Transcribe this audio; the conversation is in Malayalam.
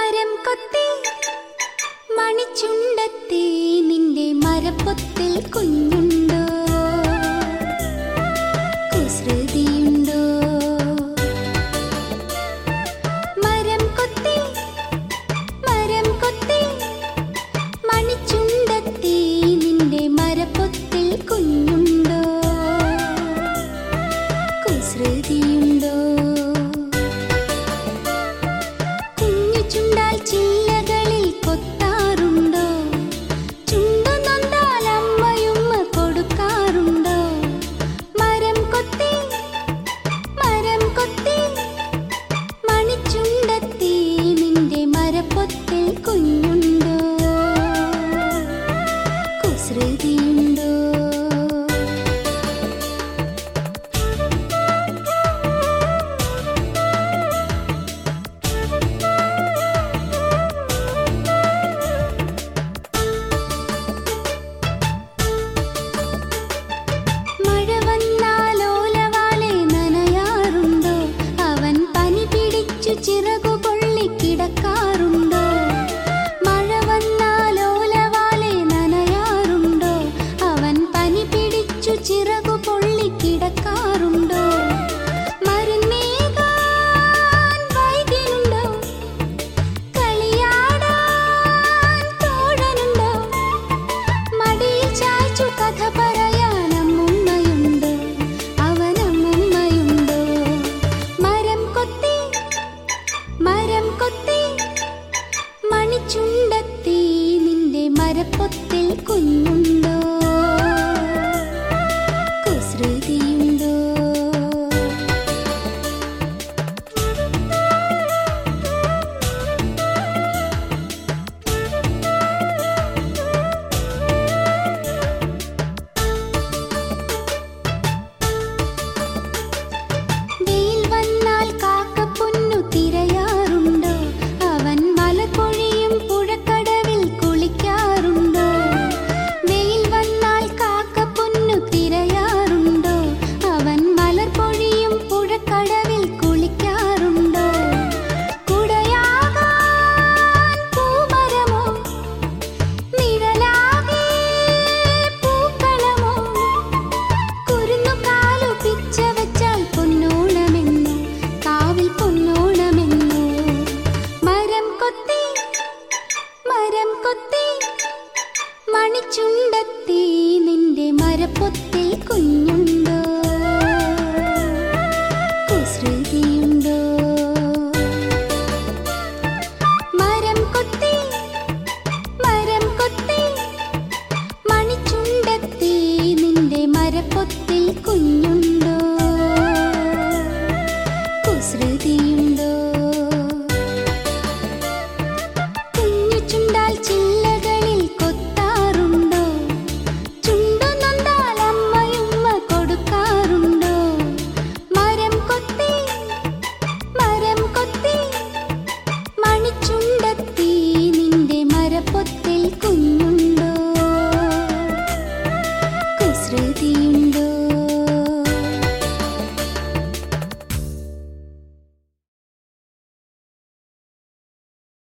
മരം കൊത്തി മണിച്ചുണ്ടത്തി നിന്റെ മരപ്പൊത്തിൽ കുഞ്ഞുണ്ടോ കുസൃതിയുണ്ടോ മരം കൊത്തി മരം കൊത്തി മണിച്ചുണ്ടത്തി നിന്റെ മരപ്പൊത്തിൽ കുഞ്ഞുണ്ടോ കുസൃതിയുണ്ടോ കുഞ്ഞു ചുണ്ടാൽ ചില്ലകളിൽ കൊത്താറുണ്ടോ ചുണ്ടു നൊന്താൽ അമ്മയുമ്മ കൊടുക്കാറുണ്ടോ മരം കൊത്തി മരം കൊത്തി മണിച്ചുണ്ടത്തി നിന്റെ മരപ്പൊത്തിൽ കുഞ്ഞുണ്ടോ കുസൃതിയുണ്ടോ മഴ വന്നാലോലവാലെ നനയാറുണ്ടോ അവൻ പനി പിടിച്ചു ചിറകു പൊള്ളി കിടക്കാറുണ്ടോ മഴ വന്നാലോലവാലെ നനയാറുണ്ടോ അവൻ പനി പിടിച്ചു ചിറകു പൊള്ളി കിടക്കാറുണ്ടോ മരുന്നേകാൻ വൈദ്യനുണ്ടോ കളിയാടാൻ തോഴനുണ്ടോ മടിയിൽ ചായ്ച്ചു കഥ പറയാൻ അമ്മുമ്മയുണ്ടോ അവനമ്മുമ്മയുണ്ടോ മരം കൊത്തി മരം കൊത്തി മണിച്ചുണ്ടത്തി നിന്റെ മരപ്പൊത്തിൽ കുഞ്ഞുണ്ടോ